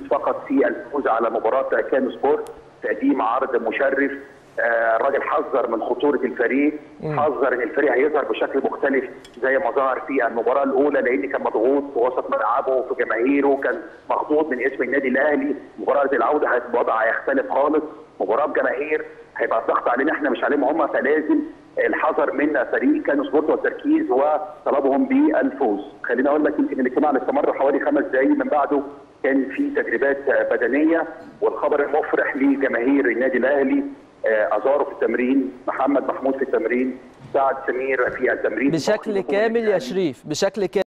فقط في الفوز على مباراه كانو سبورت تقديم عرض مشرف آه، الراجل حذر من خطوره الفريق حذر ان الفريق هيظهر بشكل مختلف زي ما ظهر في المباراه الاولى لان كان مضغوط في وسط ملعبه وفي جماهيره كان مخضوض من اسم النادي الاهلي مباراه العوده هيبقى الوضع هيختلف خالص مباراه بجماهير هيبقى الضغط علينا احنا مش عليهم هم فلازم الحذر من فريق كانوا سبورت والتركيز وطلبهم بالفوز خليني اقول لك يمكن الاجتماع اللي استمر حوالي خمس دقائق من بعده كان في تدريبات بدنيه والخبر المفرح لجماهير النادي الاهلي آه، ازارو في التمرين محمد محمود في التمرين سعد سمير في التمرين بشكل كامل يا شريف بشكل كامل